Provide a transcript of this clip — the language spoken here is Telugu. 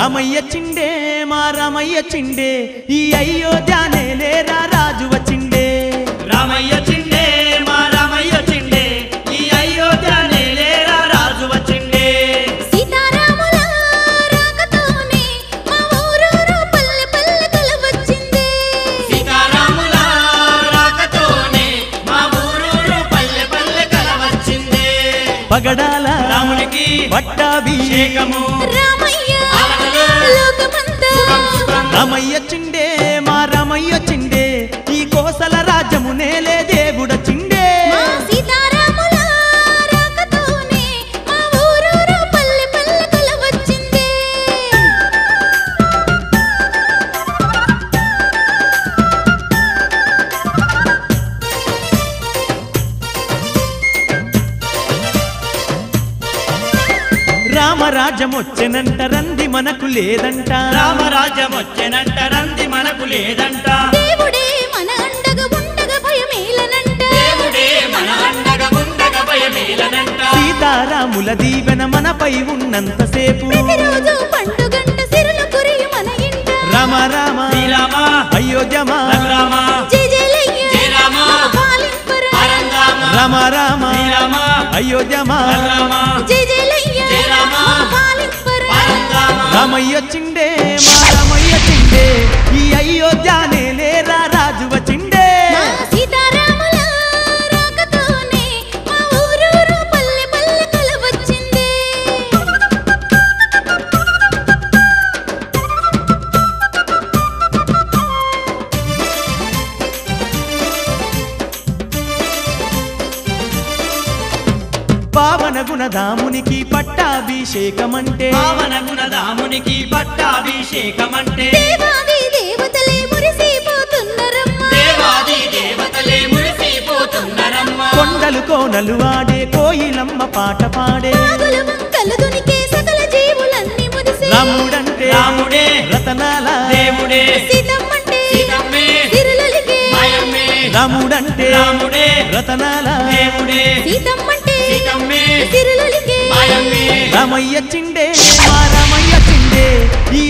రామయ్య చిండే మా రామయ్య చిండే ఈ అయోధ్య నేలేరా రాజు వచ్చిండే రామయ్య చిండే మా రామయ్య చిండే ఈ అయోధ్య నేలేరా రాజు వచ్చిండే సీతారాముల రాకతోనే మా ఊరూరు పల్లె పల్లెకల వచ్చింది సీతారాముల రాకతోనే మా ఊరూరు పల్లె పల్లె కల వచ్చింది పగడాల రామునికి పట్టాభిషేకము అభిషేకము రామయ్య ఆలనలో లోకమంతా శుభం శుభం రామయ్య చిండే మా రామయ్య చిండే ఈ కోసల రాజ్యము నేలే దేవుడ చిండే మా సీతారాముల రాకతోనే మా ఊరూరు పల్లె పల్లెకల వచ్చింది రామరాజ్యం వచ్చెనంట రంది మనకు లేదంట రామరాజ్యం వచ్చెనంట రంది మనకు లేదంట దేవుడే మన అండగా ఉండగా భయమేలనంట దేవుడే మన అండగా ఉండగా భయమేలనంట సీతారాముల దీవెన మనపై ఉన్నంతసేపు ప్రతిరోజు పండుగంట సిరులు కురియు మన ఇంట రామ రామ శ్రీరామ అయోధ్యమా రఘురామ జై జయలయ్య జై రామ. పాలింపరా పరంధామ రామ రామ శ్రీరామ అయోధ్యమా రఘురామ జై జయలయ్య జై రామ. పాలింపరా పరంధామ రామయ్య చిండే మా రామయ్య చిండే ఈ అయోధ్య నేలేరా రాజు వచ్చిండే మా సీతారాముల రాకతోనే మా ఊరూరు పల్లె పల్లెకల వచ్చింది పావన గుణధామునికి పట్టాభిషేకమంటే పావన గుణదామునికి పట్టాభిషేకమంటే దేవాది దేవతలే మురిసిపోతున్నరమ్మ దేవాది దేవతలే మురిసిపోతున్నరమ్మ కొండలు కోనలు ఆడే కోయిలమ్మ పాట పాడే నాగుల వంకలు దునికే సకల జీవులన్నీ మురిసే రాముడంటే రాముడే రతనాల దేవుడే సీతమ్మంటే సీతమ్మే సిరులలిగే మాయమ్మే రాముడంటే రాముడే రతనాల దేవుడే సీతమ్మంటే సీతమ్మే సిరులలిగే మాయమ్మే రామయ్య చిండే మా రామయ్య చిండే ఈ